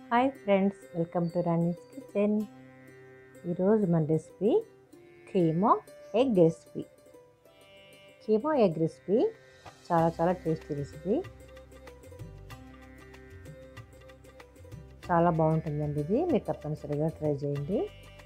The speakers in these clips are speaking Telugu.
hi friends welcome to Rani's kitchen ఈరోజు మన recipe keema egg recipe keema egg recipe చాలా చాలా టేస్టీ రెసిపీ చాలా బాగుంటుందండి ఇది మీరు తప్పనిసరిగా ట్రై చేయండి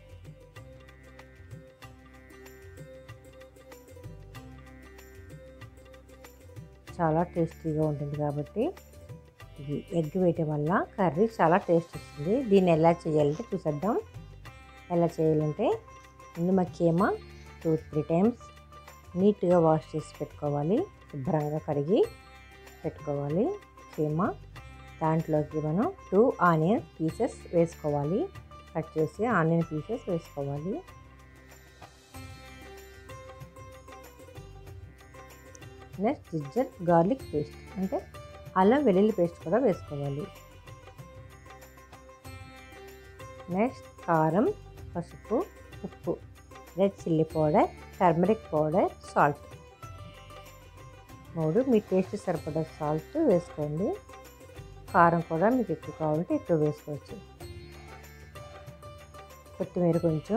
చాలా టేస్టీగా ఉంటుంది కాబట్టి ఇది ఎగ్ వేయటం వల్ల కర్రీ చాలా టేస్ట్ వస్తుంది దీన్ని ఎలా చేయాలంటే చూసేద్దాం ఎలా చేయాలంటే ముందు మా కీమా టూ త్రీ టైమ్స్ నీట్గా వాష్ చేసి పెట్టుకోవాలి శుభ్రంగా కడిగి పెట్టుకోవాలి కీమా దాంట్లోకి మనం టూ ఆనియన్ పీసెస్ వేసుకోవాలి కట్ చేసి ఆనియన్ పీసెస్ వేసుకోవాలి నెక్స్ట్ జింజర్ గార్లిక్ పేస్ట్ అంటే అల్లం వెల్లుల్లి పేస్ట్ కూడా వేసుకోవాలి నెక్స్ట్ కారం పసుపు ఉప్పు red chilli powder turmeric powder salt మూడు మీ టేస్ట్ సరిపడా సాల్ట్ వేసుకోండి కారం కూడా మీకు ఎక్కువ కావాలంటే ఎక్కువ వేసుకోవచ్చు కొత్తిమీర కొంచెం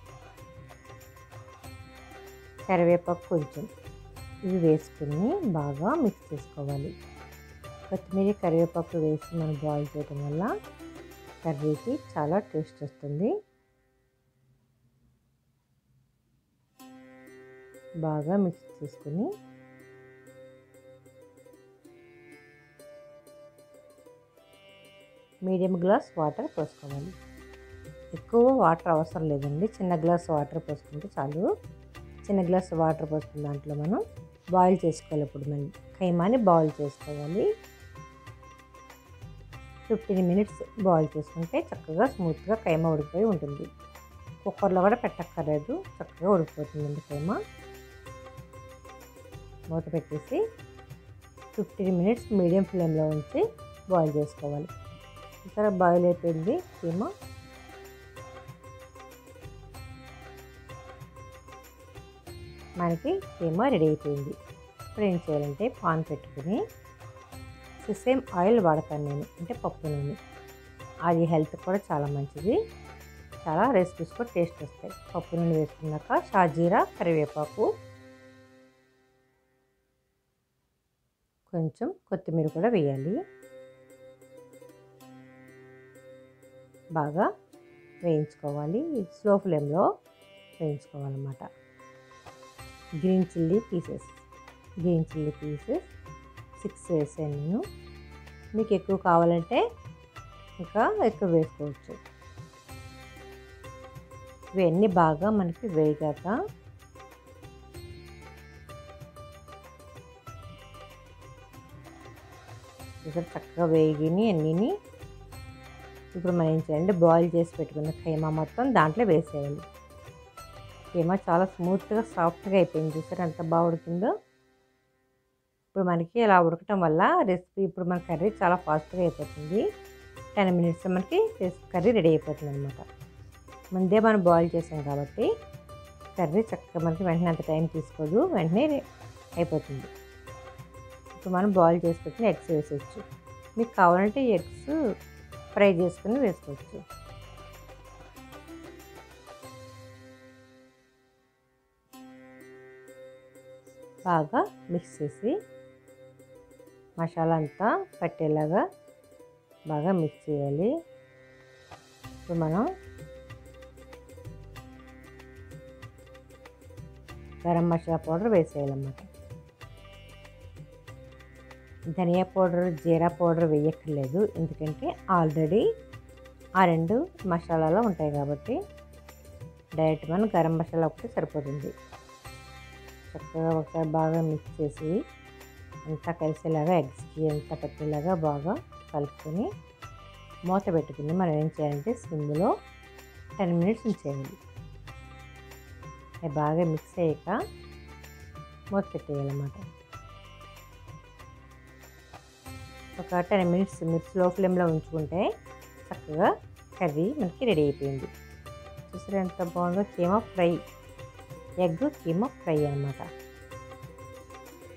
కరివేపాకు కొంచెం ఇవి వేసుకుని బాగా మిక్స్ చేసుకోవాలి కొత్తిమీర కరివేపాకు వేసి మనం బాయిల్ చేయడం వల్ల కర్రీకి చాలా టేస్ట్ వస్తుంది బాగా మిక్స్ చేసుకుని మీడియం గ్లాస్ వాటర్ పోసుకోవాలి ఎక్కువ వాటర్ అవసరం లేదండి చిన్న గ్లాస్ వాటర్ పోసుకుంటే చాలు చిన్న గ్లాస్ వాటర్ పోసుకున్న దాంట్లో మనం బాయిల్ చేసుకోవాలి ఇప్పుడు మనం ఖైమాని బాయిల్ చేసుకోవాలి ఫిఫ్టీన్ మినిట్స్ బాయిల్ చేసుకుంటే చక్కగా స్మూత్గా కైమా ఉడికిపోయి ఉంటుంది కుక్కర్లో కూడా పెట్టక్కర్లేదు చక్కగా ఉడికిపోతుందండి కైమా మూత పెట్టేసి ఫిఫ్టీన్ మినిట్స్ మీడియం ఫ్లేమ్లో ఉంచి బాయిల్ చేసుకోవాలి ఇక్కడ బాయిల్ అయిపోయింది కీమా మనకి కీమా రెడీ అయిపోయింది ఇప్పుడు ఏం చేయాలంటే పాన్ పెట్టుకుని సేమ్ ఆయిల్ వాడతాను నేను అంటే పప్పు నూనె అది హెల్త్ కూడా చాలా మంచిది చాలా రెసిపీస్ కూడా టేస్ట్ వస్తాయి పప్పు నూనె వేసుకున్నాక షాజీరా కరివేపాకు కొంచెం కొత్తిమీర కూడా వేయాలి బాగా వేయించుకోవాలి స్లో ఫ్లేమ్లో వేయించుకోవాలన్నమాట green chilli pieces green chilli pieces six వేసాను నేను మీకు ఎక్కువ కావాలంటే ఇంకా ఎక్కువ వేసుకోవచ్చు ఇవన్నీ బాగా మనకి వేగాక ఇక్కడ చక్కగా వేగిని అన్నీని ఇప్పుడు మనం ఏం చేయాలంటే బాయిల్ చేసి పెట్టుకున్న ఖైమా మొత్తం దాంట్లో వేసేయాలి ఖైమా చాలా స్మూత్గా సాఫ్ట్గా అయిపోయింది చూసారు ఎంత బాగా ఉడికిందో ఇప్పుడు మనకి ఇలా ఉడకటం వల్ల రెసిపీ ఇప్పుడు మన కర్రీ చాలా ఫాస్ట్గా అయిపోతుంది టెన్ మినిట్స్ మనకి కర్రీ రెడీ అయిపోతుంది అనమాట ముందే మనం బాయిల్ చేసాం కాబట్టి కర్రీ చక్కగా మనకి వెంటనే అంత టైం తీసుకోదు వెంటనే అయిపోతుంది ఇప్పుడు మనం బాయిల్ చేసి పెట్టిన ఎగ్స్ వేసేయచ్చు మీకు కావాలంటే ఎగ్స్ ఫ్రై చేసుకుని వేసుకోవచ్చు బాగా మిక్స్ చేసి మసాలా అంతా పట్టేలాగా బాగా మిక్స్ చేయాలి ఇప్పుడు మనం గరం మసాలా పౌడర్ వేసేయాలన్నమాట ధనియా పౌడర్ జీరా పౌడర్ వేయక్కర్లేదు ఎందుకంటే ఆల్రెడీ ఆ రెండు మసాలాలో ఉంటాయి కాబట్టి డైరెక్ట్ మనం గరం మసాలా ఒకటి సరిపోతుంది చక్కగా ఒకసారి బాగా మిక్స్ చేసి అంతా కలిసేలాగా ఎగ్స్కి అంతా పెట్టేలాగా బాగా కలుపుకొని మూత పెట్టుకుని మనం ఏం చేయాలంటే సిమ్లో టెన్ మినిట్స్ ఉంచేయాలి అది బాగా మిక్స్ అయ్యాక మూత పెట్టేయాలన్నమాట ఒక టెన్ మినిట్స్ మీరు స్లో ఫ్లేమ్లో ఉంచుకుంటే చక్కగా కర్రీ మనకి రెడీ అయిపోయింది చూసారా ఎంత బాగుందో keema fry egg keema fry అనమాట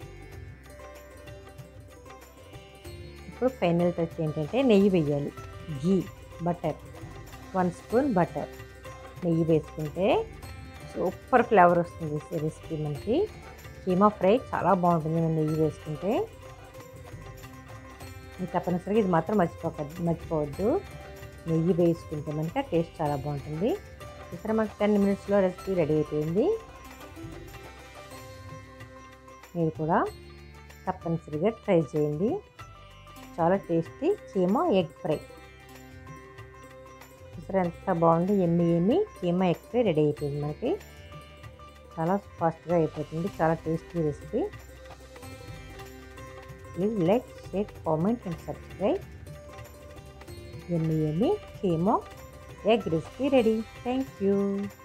ఇప్పుడు ఫైనల్ టచ్ ఏంటంటే నెయ్యి వేయాలి ghee butter one spoon butter నెయ్యి వేసుకుంటే సూపర్ ఫ్లేవర్ వస్తుంది ఈ రెసిపీ మనకి కీమా ఫ్రై చాలా బాగుంటుంది మనం నెయ్యి వేసుకుంటే మీరు తప్పనిసరిగా ఇది మాత్రం మర్చిపోక మర్చిపోవద్దు నెయ్యి వేసుకుంటే మనకి ఆ టేస్ట్ చాలా బాగుంటుంది ఇక్కడ మనకి టెన్ మినిట్స్లో రెసిపీ రెడీ అయిపోయింది మీరు కూడా తప్పనిసరిగా ట్రై చేయండి చాలా టేస్టీ కీమా ఎగ్ ఫ్రై చూసారు ఎంత బాగుంది yummy yummy keema egg fry ready అయిపోయింది మనకి చాలా ఫాస్ట్గా అయిపోతుంది చాలా tasty recipe please like share comment and subscribe yummy yummy keema egg recipe ready thank you